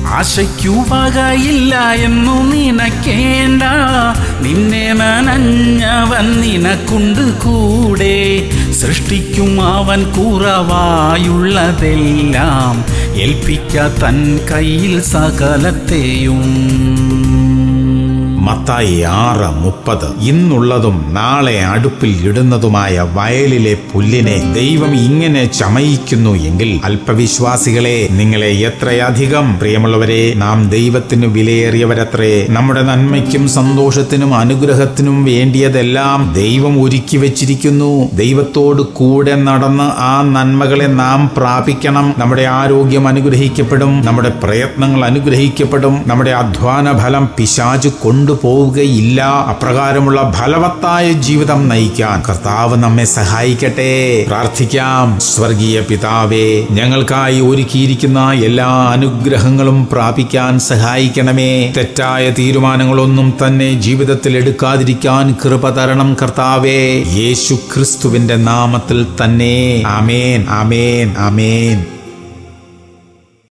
ആശയ്ക്കു വകയില്ല എന്നു നിനക്കേണ്ട നിന്നെ നനഞ്ഞവൻ നിനക്കുണ്ട് കൂടെ സൃഷ്ടിക്കും അവൻ കുറവായുള്ളതെല്ലാം ഏൽപ്പിക്ക തൻ കയ്യിൽ സകലത്തെയും മത്തായി ആറ് മുപ്പത് ഇന്നുള്ളതും നാളെ അടുപ്പിൽ ഇടുന്നതുമായ വയലിലെ പുല്ലിനെ ദൈവം ഇങ്ങനെ ചമയിക്കുന്നു എങ്കിൽ അല്പവിശ്വാസികളെ നിങ്ങളെ എത്രയധികം പ്രിയമുള്ളവരെ നാം ദൈവത്തിന് വിലയേറിയവരത്രേ നമ്മുടെ നന്മയ്ക്കും സന്തോഷത്തിനും അനുഗ്രഹത്തിനും വേണ്ടിയതെല്ലാം ദൈവം ഒരുക്കി വെച്ചിരിക്കുന്നു ദൈവത്തോട് കൂടെ നടന്ന് ആ നന്മകളെ നാം പ്രാപിക്കണം നമ്മുടെ ആരോഗ്യം അനുഗ്രഹിക്കപ്പെടും നമ്മുടെ പ്രയത്നങ്ങൾ അനുഗ്രഹിക്കപ്പെടും നമ്മുടെ അധ്വാന ഫലം പിശാചു കൊണ്ടുപോവുകയില്ല അപ്രകാരമുള്ള ഫലവത്തായ ജീവിതം നയിക്കാൻ കർത്താവ് നമ്മെ സഹായിക്കട്ടെ പ്രാർത്ഥിക്കാം സ്വർഗീയ പിതാവേ ഞങ്ങൾക്കായി ഒരുക്കിയിരിക്കുന്ന എല്ലാ അനുഗ്രഹങ്ങളും പ്രാപിക്കാൻ സഹായിക്കണമേ തെറ്റായ തീരുമാനങ്ങളൊന്നും തന്നെ ജീവിതത്തിൽ എടുക്കാതിരിക്കാൻ കൃപ തരണം കർത്താവേ യേശു ക്രിസ്തുവിന്റെ നാമത്തിൽ തന്നെ ആമേൻ ആമേൻ ആമേൻ